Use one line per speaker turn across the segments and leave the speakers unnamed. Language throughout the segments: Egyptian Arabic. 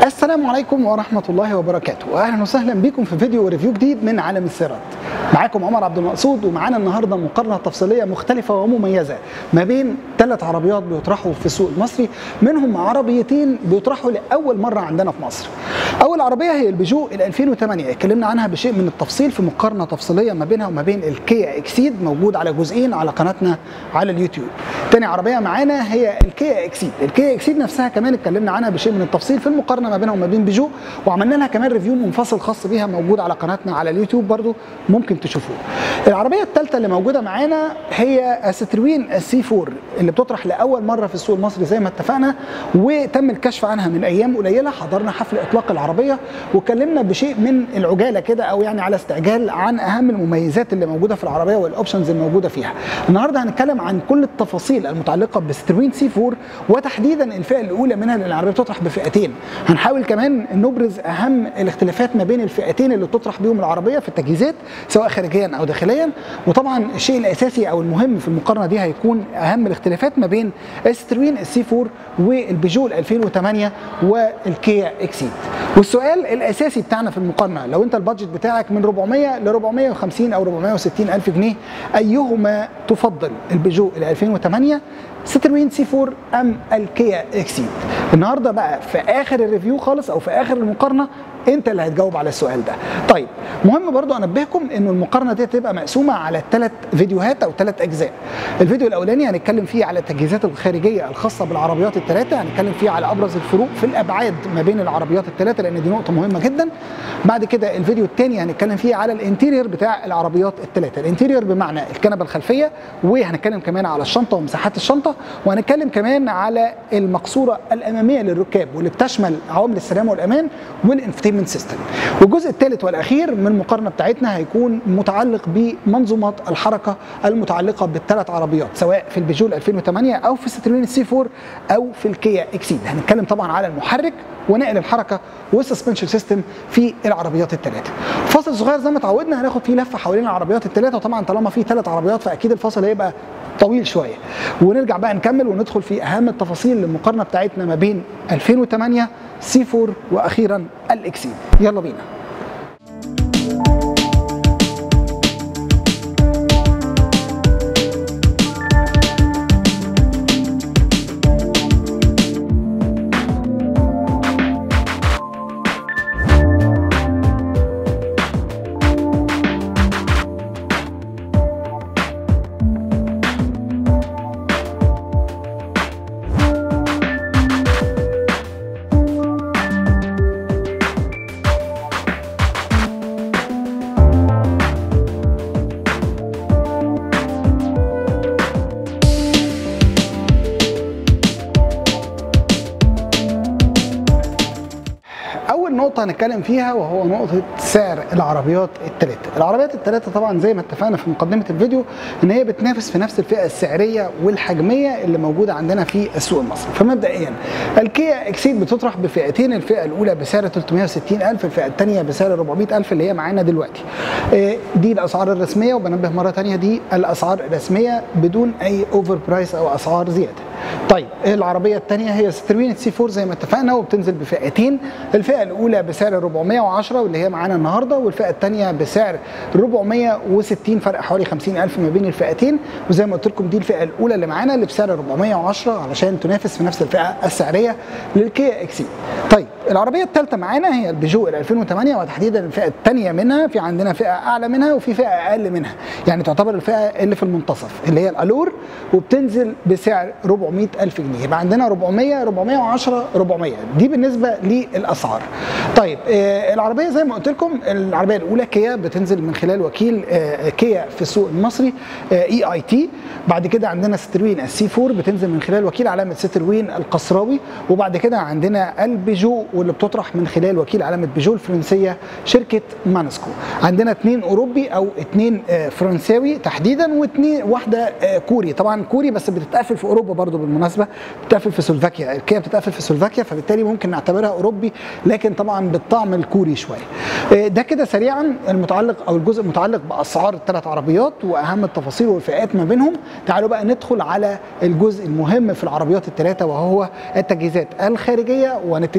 السلام عليكم ورحمة الله وبركاته أهلا وسهلا بكم في فيديو وريفيو جديد من عالم السيارات معاكم عمر عبد المقصود ومعانا النهاردة مقارنة تفصيلية مختلفة ومميزة ما بين ثلاث عربيات بيطرحوا في السوق المصري منهم عربيتين بيطرحوا لأول مرة عندنا في مصر أول عربية هي البيجو ال 2008 اتكلمنا عنها بشيء من التفصيل في مقارنة تفصيلية ما بينها وما بين الكيا اكسيد موجود على جزئين على قناتنا على اليوتيوب تاني عربية معانا هي الكيا اكسيد الكيا اكسيد نفسها كمان اتكلمنا عنها بشيء من التفصيل في المقارنة ما بينها وما بين بيجو وعملنا لها كمان ريفيو منفصل خاص بيها موجود على قناتنا على اليوتيوب برضو ممكن تشوفوه العربية الثالثة اللي موجودة معانا هي ستروين السي 4 اللي بتطرح لأول مرة في السوق المصري زي ما اتفقنا وتم الكشف عنها من أيام قليلة حضرنا حفل إطلاق العربية واتكلمنا بشيء من العجالة كده أو يعني على استعجال عن أهم المميزات اللي موجودة في العربية والأوبشنز الموجودة فيها النهاردة هنتكلم عن كل التفاصيل المتعلقة بستروين سي 4 وتحديدا الفئة الأولى منها لأن العربية بتطرح بفئتين هنحاول كمان نبرز أهم الاختلافات ما بين الفئتين اللي بتطرح بيهم العربية في التجهيزات سواء خارجيا أو داخليا وطبعا الشيء الأساسي أو المهم في المقارنة دي هيكون أهم الاختلافات ما بين الستروين السي 4 والبيجو 2008 والكيا اكسيد والسؤال الاساسي بتاعنا في المقارنه لو انت البادجت بتاعك من 400 ل 450 او 460 الف جنيه ايهما تفضل البيجو ال 2008 ستروين سي 4 ام الكيا اكسيد النهارده بقى في اخر الريفيو خالص او في اخر المقارنه انت اللي هتجاوب على السؤال ده طيب مهم برضو انبهكم انه المقارنه دي تبقى مقسومه على ثلاث فيديوهات او ثلاث اجزاء الفيديو الاولاني هنتكلم فيه على التجهيزات الخارجيه الخاصه بالعربيات الثلاثه هنتكلم فيه على ابرز الفروق في الابعاد ما بين العربيات الثلاثه لان دي نقطه مهمه جدا بعد كده الفيديو الثاني هنتكلم فيه على الانتيرير بتاع العربيات الثلاثه الانتيرير بمعنى الكنبه الخلفيه وهنتكلم كمان على الشنطه ومساحات الشنطه وهنتكلم كمان على المقصوره الاماميه للركاب واللي بتشمل عوامل السلامه والامان والانفتيمنت سيستم والجزء الثالث والاخير من المقارنه بتاعتنا هيكون متعلق بمنظومات الحركه المتعلقه بالثلاث عربيات سواء في البيجو 2008 او في ستروين السي 4 او في الكيا اكسيد هنتكلم طبعا على المحرك ونقل الحركه والسسبنشن سيستم في العربيات الثلاثه فاصل صغير زي ما اتعودنا هناخد فيه لفه حوالين العربيات الثلاثه وطبعا طالما في ثلاث عربيات فاكيد الفاصل هيبقى طويل شويه ونرجع بقى نكمل وندخل في اهم التفاصيل للمقارنه بتاعتنا ما بين 2008 سي 4 واخيرا الاكسيد يلا بينا نقطة هنتكلم فيها وهو نقطة سعر العربيات الثلاثة، العربيات الثلاثة طبعا زي ما اتفقنا في مقدمة الفيديو ان هي بتنافس في نفس الفئة السعرية والحجمية اللي موجودة عندنا في السوق المصري، فمبدئيا الكيا اكسيد بتطرح بفئتين، الفئة الأولى بسعر 360,000 الفئة الثانية بسعر 400,000 اللي هي معانا دلوقتي. دي الأسعار الرسمية وبنبه مرة ثانية دي الأسعار الرسمية بدون أي أوفر برايس أو أسعار زيادة. طيب العربية الثانية هي ستروين سي 4 زي ما اتفقنا وبتنزل بفئتين، الفئة الأولى بسعر 410 واللي هي معانا النهارده والفئه الثانيه بسعر 460 فرق حوالي 50000 ما بين الفئتين وزي ما قلت لكم دي الفئه الاولى اللي معانا اللي بسعر 410 علشان تنافس في نفس الفئه السعريه للكيا اكسي. طيب العربيه الثالثه معانا هي البيجو ال 2008 وتحديدا الفئه الثانيه منها في عندنا فئه اعلى منها وفي فئه اقل منها يعني تعتبر الفئه اللي في المنتصف اللي هي الالور وبتنزل بسعر 400000 جنيه يبقى عندنا 400 410 400 دي بالنسبه للاسعار. طيب آه العربيه زي ما قلت لكم العربيه الاولى كيا بتنزل من خلال وكيل آه كيا في السوق المصري آه اي اي تي بعد كده عندنا ستروين السي 4 بتنزل من خلال وكيل علامه ستروين القصراوي وبعد كده عندنا البيجو واللي بتطرح من خلال وكيل علامه بيجو الفرنسيه شركه مانسكو عندنا اثنين اوروبي او اثنين فرنساوي تحديدا واثنين واحده كوري طبعا كوري بس بتتقفل في اوروبا برضو بالمناسبه بتتقفل في سلوفاكيا الكيا بتتقفل في سلوفاكيا فبالتالي ممكن نعتبرها اوروبي لكن طبعا بالطعم الكوري شويه ده كده سريعا المتعلق او الجزء المتعلق باسعار الثلاث عربيات واهم التفاصيل والفئات ما بينهم تعالوا بقى ندخل على الجزء المهم في العربيات الثلاثه وهو التجهيزات الخارجيه وهنبتدي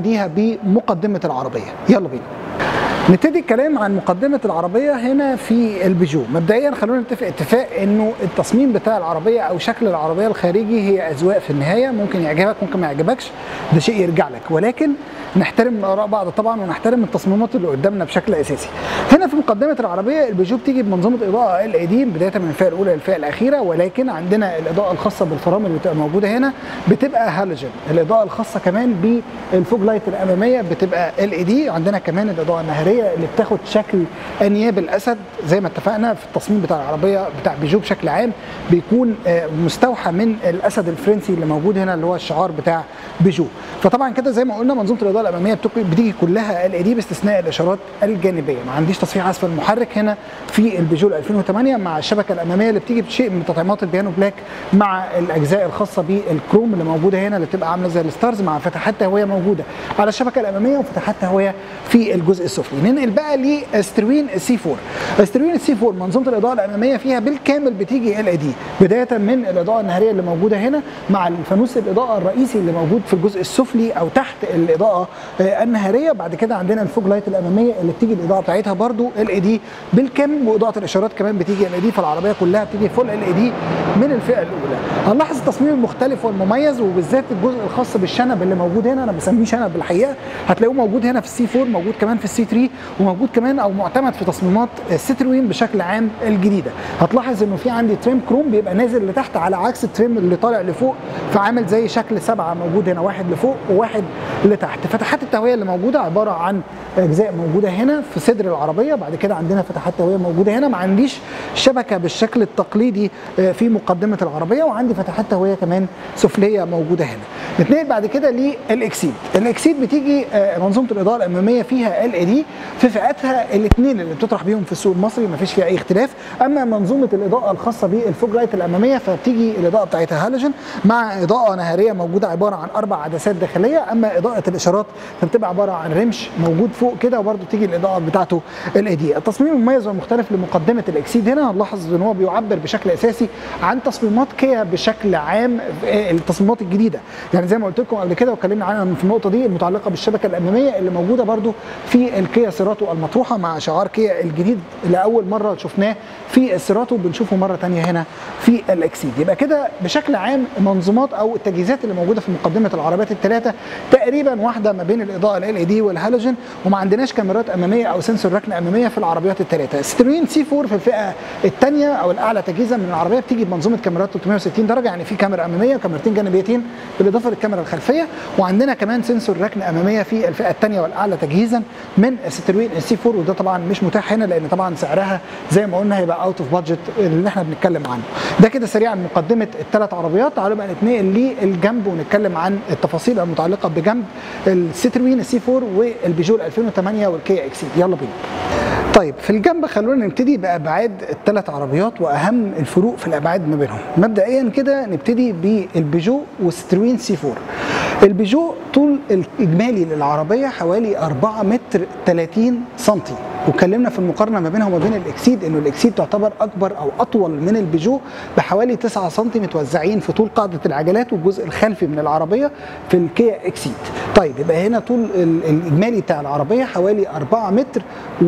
ليها بمقدمه العربيه يلا بينا نبتدي الكلام عن مقدمة العربية هنا في البيجو مبدئيا خلونا نتفق اتفاق انه التصميم بتاع العربية او شكل العربية الخارجي هي اذواق في النهاية ممكن يعجبك ممكن ما يعجبكش ده شيء يرجع لك ولكن نحترم اراء بعض طبعا ونحترم التصميمات اللي قدامنا بشكل اساسي هنا في مقدمه العربيه البيجو بتيجي بمنظومه اضاءه ال اي دي بدايه من الفئه الاولى للفئه الاخيره ولكن عندنا الاضاءه الخاصه بالفرامل اللي بتبقى موجوده هنا بتبقى هالوجين الاضاءه الخاصه كمان بالفوج لايت الاماميه بتبقى ال اي دي عندنا كمان الاضاءه النهاريه اللي بتاخد شكل انياب الاسد زي ما اتفقنا في التصميم بتاع العربيه بتاع بيجو بشكل عام بيكون مستوحى من الاسد الفرنسي اللي موجود هنا اللي هو الشعار بتاع بيجو فطبعا كده زي ما قلنا منظومه الاضاءه الاماميه بتيجي كلها ال اي دي باستثناء الاشارات الجانبيه ما عنديش تصفيح اسفل محرك هنا في البيجو 2008 مع الشبكه الاماميه اللي بتيجي بشيء من تطعيمات البيانو بلاك مع الاجزاء الخاصه بالكروم اللي موجوده هنا اللي بتبقى عامله زي الستارز مع فتحات تهويه موجوده على الشبكه الاماميه وفتحات تهويه في الجزء السفلي ننقل بقى لاستروين سي 4 استروين سي 4 منظومه الاضاءه الاماميه فيها بالكامل بتيجي ال اي دي بدايه من الاضاءه النهاريه اللي موجوده هنا مع الفانوس الاضاءه الرئيسي اللي موجود في الجزء السفلي او تحت الاضاءه النهاريه بعد كده عندنا الفوج لايت الاماميه اللي بتيجي الاضاءه بتاعتها برده ال اي دي بالكامل واضاءه الاشارات كمان بتيجي ال اي دي فالعربيه كلها بتيجي فول ال اي دي من الفئه الاولى هنلاحظ التصميم المختلف والمميز وبالذات الجزء الخاص بالشنب اللي موجود هنا انا بسميه شنب الحقيقه هتلاقوه موجود هنا في السي 4 موجود كمان في السي 3 وموجود كمان او معتمد في تصميمات الستروين بشكل عام الجديده هتلاحظ انه في عندي تريم كروم بيبقى نازل لتحت على عكس التريم اللي طالع لفوق فعامل زي شكل سبعه موجود هنا واحد لفوق وواحد لتحت فتحات التهويه اللي موجوده عباره عن اجزاء موجوده هنا في صدر العربيه بعد كده عندنا فتحات تهويه موجوده هنا ما عنديش شبكه بالشكل التقليدي في مقدمه العربيه وعندي فتحات تهويه كمان سفليه موجوده هنا نتنقل بعد كده للاكسيد الاكسيد بتيجي منظومه الاضاءه الاماميه فيها ال اي دي في فئاتها الاثنين اللي بتطرح بيهم في السوق المصري ما فيش فيها اي اختلاف اما منظومه الاضاءه الخاصه بالفوج لايت الاماميه فبتيجي الاضاءه بتاعتها هالوجين مع اضاءه نهاريه موجوده عباره عن اربع عدسات داخليه اما اضاءه الاشارات فبتبقى عباره عن رمش موجود فوق كده وبرده تيجي الاضاءه بتاعته ال اي دي التصميم المميز والمختلف لمقدمه الاكسيد هنا هنلاحظ ان هو بيعبر بشكل اساسي عن تصميمات كيا بشكل عام التصميمات الجديده يعني زي ما قلت لكم قبل كده واتكلمنا عنها في النقطه دي المتعلقه بالشبكه الاماميه اللي موجوده برده في الكيا سيراتو المطروحه مع شعار كيا الجديد لاول مره شفناه في السيراتو بنشوفه مره ثانيه هنا في الاكسيد يبقى كده بشكل عام منظومات او التجهيزات اللي موجوده في مقدمه العربيات الثلاثه تقريبا واحده ما بين الاضاءه ال اي دي والهالوجين وما عندناش كاميرات اماميه او سنسور ركن اماميه في العربيات الثلاثه ستروين سي 4 في الفئه الثانيه او الاعلى تجهيزا من العربيه بتيجي بمنظومه كاميرات 360 درجه يعني في كاميرا اماميه وكاميرتين جانبيتين بالاضافه للكاميرا الخلفيه وعندنا كمان سنسور ركن اماميه في الفئه الثانيه والاعلى تجهيزا من ستروين سي 4 وده طبعا مش متاح هنا لان طبعا سعرها زي ما قلنا هيبقى اوت اوف بادجت اللي احنا بنتكلم عنه ده كده سريعا مقدمه الثلاث عربيات تعالوا بقى نتنقل للجنب ونتكلم عن التفاصيل المتعلقه بجنب الستروين سي 4 والبيجو 2008 والكيا اكسيد يلا بينا طيب في الجنب خلونا نبتدي بابعاد الثلاث عربيات واهم الفروق في الابعاد ما بينهم مبدئيا كده نبتدي بالبيجو والستروين سي 4 البيجو طول الاجمالي للعربيه حوالي 4 متر 30 سنتي واتكلمنا في المقارنه ما بينها وما بين الاكسيد انه الاكسيد تعتبر اكبر او اطول من البيجو بحوالي 9 سم متوزعين في طول قاعده العجلات والجزء الخلفي من العربيه في الكيا اكسيد. طيب يبقى هنا طول الاجمالي بتاع العربيه حوالي 4 متر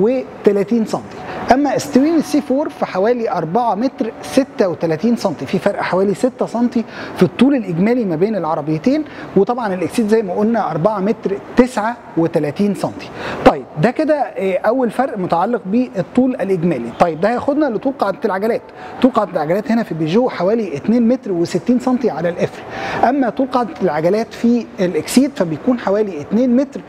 و30 سم. اما ستوين السي 4 فحوالي 4 متر 36 سم في فرق حوالي 6 سم في الطول الاجمالي ما بين العربيتين وطبعا الاكسيد زي ما قلنا 4 متر 39 سم. طيب ده كده اول فرق متعلق بالطول الاجمالي طيب ده هياخدنا لطول قاعده العجلات طول قاعده العجلات هنا في بيجو حوالي 2 متر و60 سم على القفل اما طول قاعده العجلات في الاكسيد فبيكون حوالي 2 متر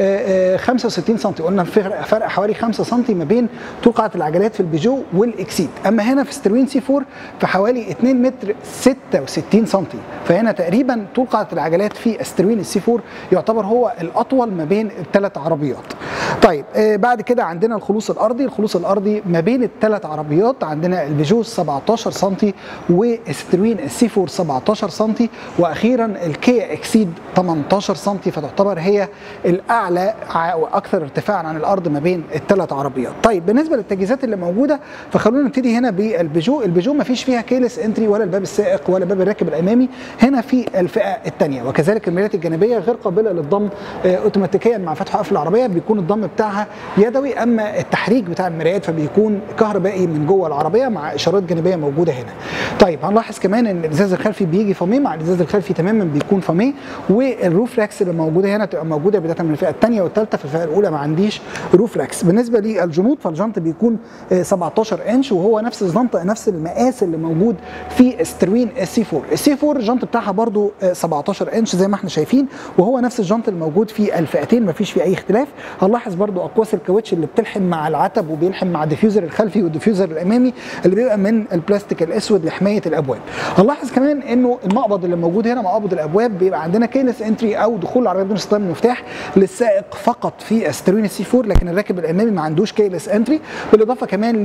65 سم قلنا فرق, فرق حوالي 5 سم ما بين طول قاعده العجلات في البيجو والاكسيد اما هنا في ستروين سي 4 فحوالي 2 متر 66 سم فهنا تقريبا طول قاعده العجلات في ستروين السي 4 يعتبر هو الاطول ما بين الثلاث عربيات طيب آه بعد كده عندنا الخلوص الارضي الخلوص الارضي ما بين الثلاث عربيات عندنا البيجو 17 سم والستروين السي 4 17 سم واخيرا الكيا اكسيد 18 سم فتعتبر هي الاعلى واكثر ارتفاعا عن الارض ما بين الثلاث عربيات طيب بالنسبه للتجهيزات اللي موجوده فخلونا نبتدي هنا بالبيجو البيجو ما فيش فيها كيلس انتري ولا الباب السائق ولا باب الراكب الامامي هنا في الفئه الثانيه وكذلك المرايات الجانبيه غير قابله للضم اوتوماتيكيا مع فتح وقفل العربيه بيكون الضم بتاعها يدوي اما التحريك بتاع المرايات فبيكون كهربائي من جوه العربيه مع اشارات جانبيه موجوده هنا طيب هنلاحظ كمان ان الازاز الخلفي بيجي فاميه مع الازاز الخلفي تماما بيكون فاميه والروف راكس اللي موجوده هنا تبقى موجوده بدايه من الفئه الثانيه والثالثه في الفئه الاولى ما عنديش روف راكس بالنسبه للجنوط فالجنط بيكون 17 انش وهو نفس الجنط نفس المقاس اللي موجود في ستروين السي 4 السي 4 الجنط بتاعها برده 17 انش زي ما احنا شايفين وهو نفس الجنط الموجود في الفئتين ما فيش فيه اي اختلاف هنلاحظ برده اقواس الكاوتش اللي بتلحم مع العتب وبيلحم مع الديفيوزر الخلفي والديفيوزر الامامي اللي بيبقى من البلاستيك الاسود لحمايه الابواب هنلاحظ كمان انه المقبض اللي موجود هنا مقبض الابواب بيبقى عندنا كيلس انتري او دخول العربيه بدون استخدام المفتاح للسائق فقط في ستروين السي 4 لكن الراكب الامامي ما عندوش كيلس انتري بالاضافه كمان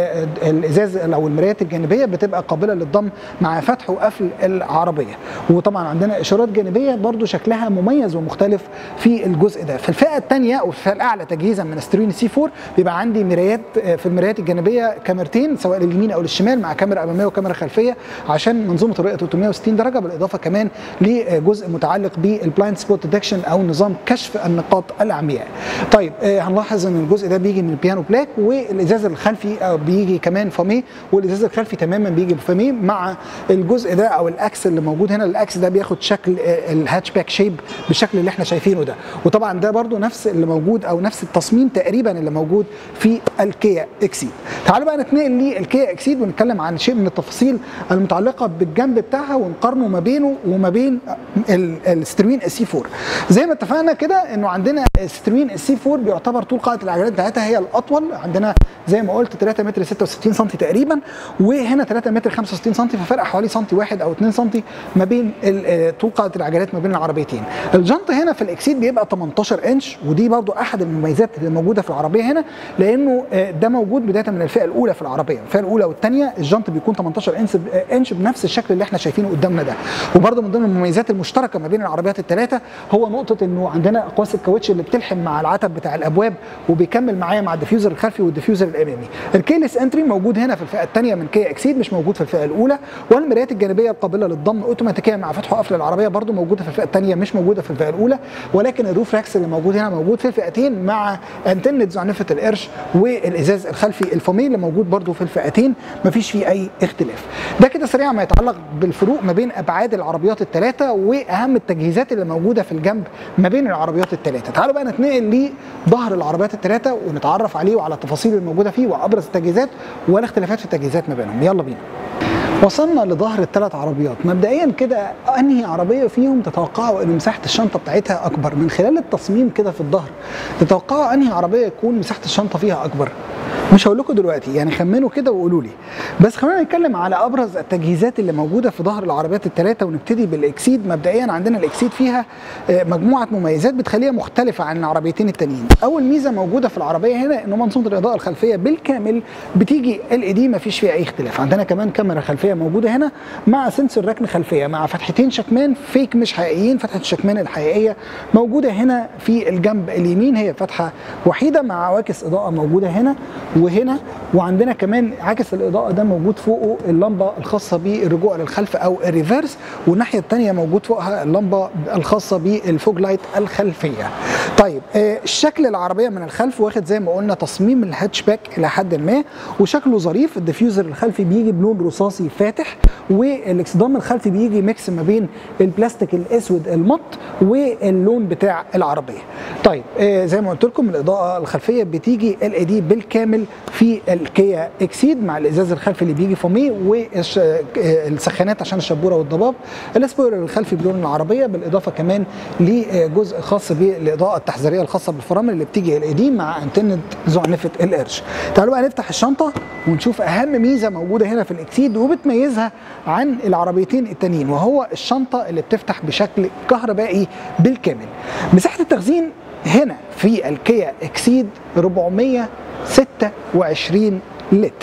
للازاز او المرايات الجانبيه بتبقى قابله للضم مع فتح وقفل العربيه وطبعا عندنا اشارات جانبيه برضو شكلها مميز ومختلف في الجزء ده في الفئه الثانيه او الفئه الاعلى تجهيزا من ستروين سي 4 بيبقى عندي مرايات في المرايات الجانبيه كاميرتين سواء لليمين او للشمال مع كاميرا اماميه وكاميرا خلفيه عشان منظومه الرؤيه 360 درجه بالاضافه كمان لجزء متعلق بالبلايند سبوت ديتكشن او نظام كشف النقاط العمياء. طيب هنلاحظ ان الجزء ده بيجي من البيانو بلاك والازاز الخلفي بيجي كمان فاميه والازاز الخلفي تماما بيجي بفاميه مع الجزء ده او الاكس اللي موجود هنا الاكس ده بياخد شكل الهاتشباك شيب بالشكل اللي احنا شايفينه ده وطبعا ده برده نفس اللي موجود او نفس التصميم تقريبا اللي موجود في الكيا اكسيد. تعالوا بقى نتنقل للكيا اكسيد ونتكلم عن شيء من التفاصيل المتعلقه بالجنب بتاعها ونقارنه ما بينه وما بين الستروين السي 4 زي ما اتفقنا كده انه عندنا ستروين السي 4 بيعتبر طول قاعده العجلات بتاعتها هي الاطول عندنا زي ما قلت 3 متر 66 سم تقريبا وهنا 3 متر 65 سم ففرق حوالي سنتي واحد او 2 سم ما بين طول قاعده العجلات ما بين العربيتين الجنط هنا في الاكسيد بيبقى 18 انش ودي برضو احد المميزات اللي موجوده في العربيه هنا لانه ده موجود بدايه من الفئه الاولى في العربيه الفئه الاولى والثانيه الجنط بيكون 18 انش انش بنفس الشكل اللي احنا شايفينه قدامنا ده وبرضو من ضمن المميزات المشتركه ما بين العربيات الثلاثه هو نقطه انه عندنا اقواس الكاوتش اللي بتلحم مع العتب بتاع الابواب وبيكمل معايا مع الديفيوزر الخلفي والديفيوزر الامامي الكيلس انتري موجود هنا في الفئه الثانيه من كيا اكسيد مش موجود في الفئه الاولى والمرايات الجانبيه القابله للضم اوتوماتيكيا مع فتح وقفل العربيه برضو موجوده في الفئه الثانيه مش موجوده في الفئه الاولى ولكن الروف راكس اللي موجود هنا موجود في الفئتين مع انتنه زعنفه القرش والازاز الخلفي الفومي اللي موجود برضو في الفئتين مفيش فيه اي اختلاف ده كده سريعا ما يتعلق بالفروق ما بين ابعاد العربيات الثلاثه واهم التجهيزات اللي موجوده في الجنب ما بين العربيات الثلاثه تعالوا بقى نتنقل لظهر العربيات الثلاثه ونتعرف عليه وعلى التفاصيل الموجوده فيه وابرز التجهيزات والاختلافات في التجهيزات ما بينهم يلا بينا وصلنا لظهر الثلاث عربيات مبدئيا كده انهي عربيه فيهم تتوقعوا ان مساحه الشنطه بتاعتها اكبر من خلال التصميم كده في الظهر تتوقعوا انهي عربيه يكون مساحه الشنطه فيها اكبر مش هقول لكم دلوقتي يعني خمنوا كده وقولوا لي بس خلينا نتكلم على ابرز التجهيزات اللي موجوده في ظهر العربيات الثلاثه ونبتدي بالاكسيد مبدئيا عندنا الاكسيد فيها مجموعه مميزات بتخليها مختلفه عن العربيتين التانيين اول ميزه موجوده في العربيه هنا انه منظومه الاضاءه الخلفيه بالكامل بتيجي ال اي دي ما فيش فيها اي اختلاف عندنا كمان كاميرا خلفيه موجوده هنا مع سنسور ركن خلفيه مع فتحتين شكمان فيك مش حقيقيين فتحه الشكمان الحقيقيه موجوده هنا في الجنب اليمين هي فتحه وحيده مع عواكس اضاءه موجوده هنا وهنا وعندنا كمان عكس الاضاءه ده موجود فوقه اللمبه الخاصه بالرجوع للخلف او الريفرس والناحيه الثانيه موجود فوقها اللمبه الخاصه بالفوج لايت الخلفيه. طيب آه شكل العربيه من الخلف واخد زي ما قلنا تصميم الهاتشباك الى حد ما وشكله ظريف الديفيوزر الخلفي بيجي بلون رصاصي فاتح والاكسدام الخلفي بيجي ميكس ما بين البلاستيك الاسود المط واللون بتاع العربيه. طيب آه زي ما قلت لكم الاضاءه الخلفيه بتيجي ال اي دي بالكامل في الكيا اكسيد مع الازاز الخلفي اللي بيجي فوميه والسخانات عشان الشبوره والضباب السبويلر الخلفي بلون العربيه بالاضافه كمان لجزء خاص بالاضاءه التحذيريه الخاصه بالفرامل اللي بتيجي ال اي دي مع انتنه زعنفه القرش تعالوا بقى نفتح الشنطه ونشوف اهم ميزه موجوده هنا في الاكسيد وبتميزها عن العربيتين التانيين وهو الشنطه اللي بتفتح بشكل كهربائي بالكامل مساحه التخزين هنا في الكيا اكسيد 426 لتر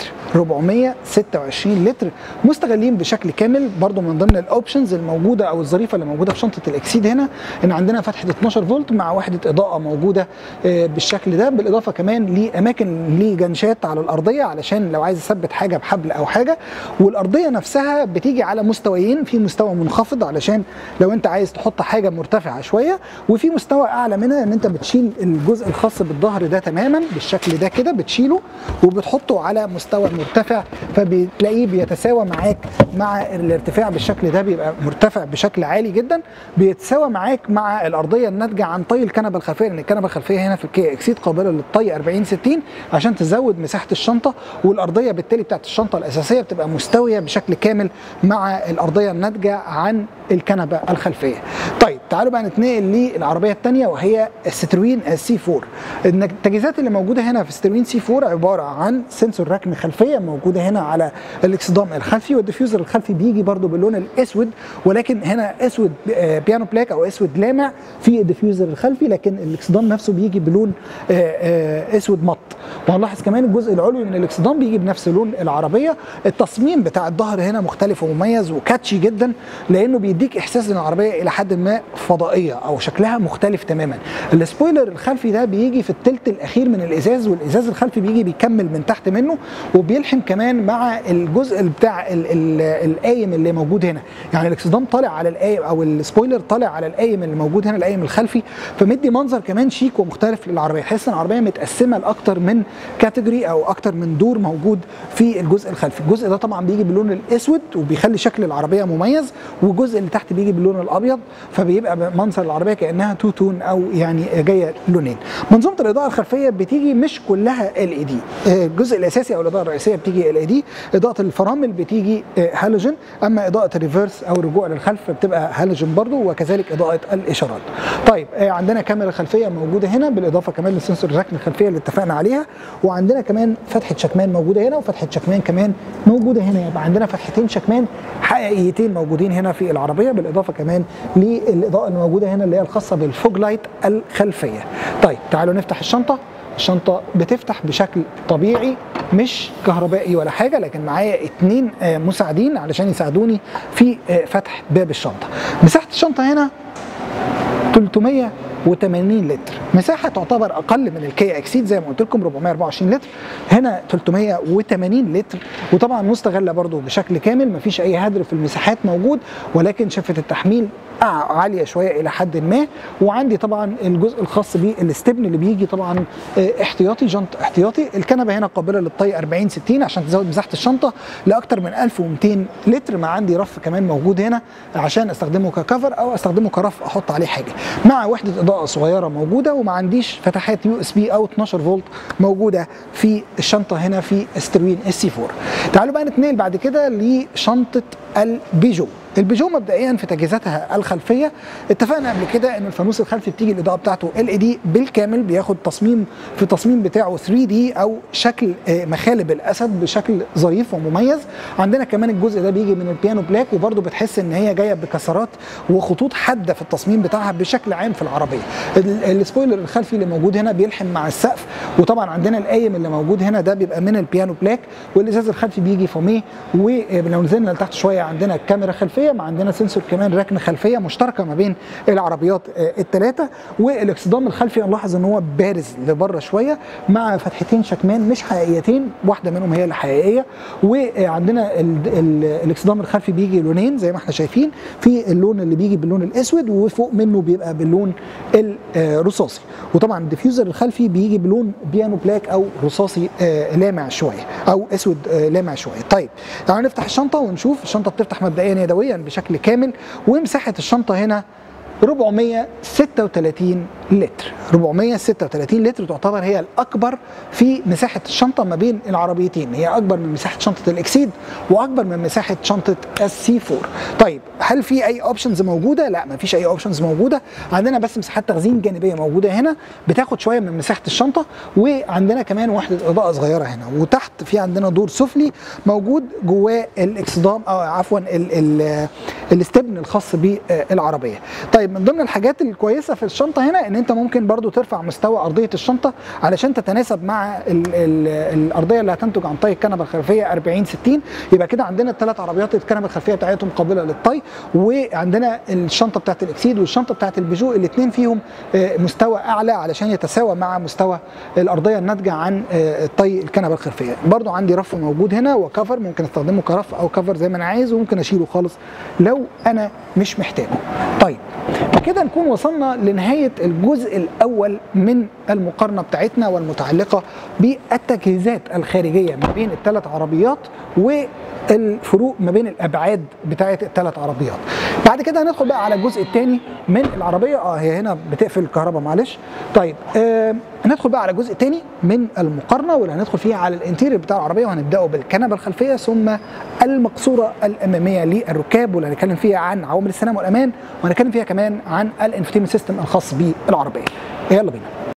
426 لتر مستغلين بشكل كامل برضو من ضمن الاوبشنز الموجوده او الظريفه اللي موجوده في شنطه الاكسيد هنا ان عندنا فتحه 12 فولت مع وحده اضاءه موجوده آه، بالشكل ده بالاضافه كمان لاماكن لجنشات على الارضيه علشان لو عايز اثبت حاجه بحبل او حاجه والارضيه نفسها بتيجي على مستويين في مستوى منخفض علشان لو انت عايز تحط حاجه مرتفعه شويه وفي مستوى اعلى منها ان انت بتشيل الجزء الخاص بالظهر ده تماما بالشكل ده كده بتشيله وبتحطه على مستوى مرتفع فبتلاقيه بيتساوى معاك مع الارتفاع بالشكل ده بيبقى مرتفع بشكل عالي جدا بيتساوى معاك مع الارضيه الناتجه عن طي الكنبه الخلفيه لان الكنبه الخلفيه هنا في الكي اكسيد قابله للطي 40 60 عشان تزود مساحه الشنطه والارضيه بالتالي بتاعت الشنطه الاساسيه بتبقى مستويه بشكل كامل مع الارضيه الناتجه عن الكنبه الخلفيه. طيب تعالوا بقى نتنقل للعربيه الثانيه وهي الستروين السي 4 التجهيزات اللي موجوده هنا في الستروين سي 4 عباره عن سنسور ركن خلفيه موجوده هنا على الاكسدام الخلفي والديفيوزر الخلفي بيجي برده باللون الاسود ولكن هنا اسود آه، بيانو بلاك او اسود لامع في الديفيوزر الخلفي لكن الاكسدام نفسه بيجي بلون آه، آه، اسود مط وهنلاحظ كمان الجزء العلوي من الاكسدام بيجي بنفس لون العربيه التصميم بتاع الظهر هنا مختلف ومميز وكاتشي جدا لانه بيديك احساس ان العربيه الى حد ما فضائيه او شكلها مختلف تماما السبويلر الخلفي ده بيجي في الثلث الاخير من الازاز والازاز الخلفي بيجي بيكمل من تحت منه وبيلحم كمان مع الجزء بتاع ال- ال- القايم اللي موجود هنا يعني الاكسدام طالع على القايم او السبويلر طالع على القايم اللي موجود هنا القايم الخلفي فمدي منظر كمان شيك ومختلف للعربيه تحس ان العربيه متقسمه لاكتر من كاتيجوري او اكتر من دور موجود في الجزء الخلفي الجزء ده طبعا بيجي باللون الاسود وبيخلي شكل العربيه مميز والجزء اللي تحت بيجي باللون الابيض فبيبقى منظر العربيه كانها تو تون او يعني جايه لونين منظومه الاضاءه الخلفيه بتيجي مش كلها ال اي دي الجزء الاساسي او الاضاءه الرئيسيه بتيجي ال اي دي اضاءه الفرامل بتيجي آه، هالوجين اما اضاءه الريفرس او الرجوع للخلف بتبقى هالوجين برضو وكذلك اضاءه الاشارات طيب آه، عندنا كاميرا خلفيه موجوده هنا بالاضافه كمان للسنسور الركن الخلفيه اللي اتفقنا عليها وعندنا كمان فتحه شكمان موجوده هنا وفتحه شكمان كمان موجوده هنا يبقى عندنا فتحتين شكمان حقيقيتين موجودين هنا في العربيه بالاضافه كمان للاضاءه اللي موجوده هنا اللي هي الخاصه بالفوج لايت الخلفيه طيب تعالوا نفتح الشنطه الشنطه بتفتح بشكل طبيعي مش كهربائي ولا حاجه لكن معايا اتنين آه، مساعدين علشان يساعدوني في آه، فتح باب الشنطه مساحه الشنطه هنا 380 لتر مساحه تعتبر اقل من الكيا اكسيد زي ما قلت لكم 424 لتر هنا 380 لتر وطبعا مستغله برضو بشكل كامل مفيش اي هدر في المساحات موجود ولكن شفه التحميل أع- عاليه شويه الى حد ما وعندي طبعا الجزء الخاص بالاستبن اللي بيجي طبعا آه، احتياطي جنط احتياطي الكنبه هنا قابله للطي 40 60 عشان تزود مساحه الشنطه لاكثر من 1200 لتر مع عندي رف كمان موجود هنا عشان استخدمه ككفر او استخدمه كرف احط عليه حاجه مع وحده اضاءه صغيره موجوده وما عنديش فتحات يو اس بي او 12 فولت موجوده في الشنطه هنا في استروين اس سي 4 تعالوا بقى نتنقل بعد كده لشنطه البيجو البيجو مبدئيا في تجهيزاتها الخلفيه اتفقنا قبل كده ان الفانوس الخلفي بتيجي الاضاءه بتاعته ال اي دي بالكامل بياخد تصميم في التصميم بتاعه 3 دي او شكل آه، مخالب الاسد بشكل ظريف ومميز عندنا كمان الجزء ده بيجي من البيانو بلاك وبرده بتحس ان هي جايه بكسرات وخطوط حاده في التصميم بتاعها بشكل عام في العربيه ال- السبويلر الخلفي اللي موجود هنا بيلحم مع السقف وطبعا عندنا القايم اللي موجود هنا ده بيبقى من البيانو بلاك والازاز الخلفي بيجي فوميه ولو نزلنا لتحت شويه عندنا كاميرا خلفيه مع عندنا سنسور كمان ركن خلفيه مشتركه ما بين العربيات الثلاثه والاكسدام الخلفي نلاحظ ان هو بارز لبره شويه مع فتحتين شكمان مش حقيقيتين واحده منهم هي اللي حقيقيه وعندنا ال- ال- الاكسدام الخلفي بيجي لونين زي ما احنا شايفين في اللون اللي بيجي باللون الاسود وفوق منه بيبقى باللون الرصاصي وطبعا الديفيوزر الخلفي بيجي بلون بيانو بلاك او رصاصي آه، لامع شويه او اسود آه، لامع شويه طيب تعالوا نفتح الشنطه ونشوف الشنطه بتفتح مبدئيا يدويا بشكل كامل ومساحه الشنطه هنا 436 لتر 436 لتر تعتبر هي الاكبر في مساحه الشنطه ما بين العربيتين هي اكبر من مساحه شنطه الاكسيد واكبر من مساحه شنطه اس سي 4 طيب هل في اي اوبشنز موجوده لا ما فيش اي اوبشنز موجوده عندنا بس مساحات تخزين جانبيه موجوده هنا بتاخد شويه من مساحه الشنطه وعندنا كمان وحده اضاءه صغيره هنا وتحت في عندنا دور سفلي موجود جواه الاكسدام او عفوا ال- ال- الاستبن الخاص بالعربيه طيب طيب من ضمن الحاجات الكويسه في الشنطه هنا ان انت ممكن برضو ترفع مستوى ارضيه الشنطه علشان تتناسب مع ال ال الارضيه اللي هتنتج عن طي الكنبه الخلفيه 40 60 يبقى كده عندنا الثلاث عربيات الكنبه الخلفيه بتاعتهم قابله للطي وعندنا الشنطه بتاعت الاكسيد والشنطه بتاعت البيجو الاثنين فيهم مستوى اعلى علشان يتساوى مع مستوى الارضيه الناتجه عن طي الكنبه الخلفيه برضو عندي رف موجود هنا وكفر ممكن استخدمه كرف او كفر زي ما انا عايز وممكن اشيله خالص لو انا مش محتاجه طيب بكده نكون وصلنا لنهايه الجزء الاول من المقارنه بتاعتنا والمتعلقه بالتجهيزات الخارجيه ما بين الثلاث عربيات والفروق ما بين الابعاد بتاعه الثلاث عربيات بعد كده هندخل بقى على الجزء الثاني من العربيه اه هي هنا بتقفل الكهرباء معلش طيب آه هندخل بقى على الجزء الثاني من المقارنه واللي هندخل فيه على الانتيريور بتاع العربيه وهنبداه بالكنبه الخلفيه ثم المقصوره الاماميه للركاب واللي هنتكلم فيها عن عوامل السلامه والامان وهنتكلم فيها كمان عن الانفوتيمنت سيستم الخاص بالعربيه يلا بينا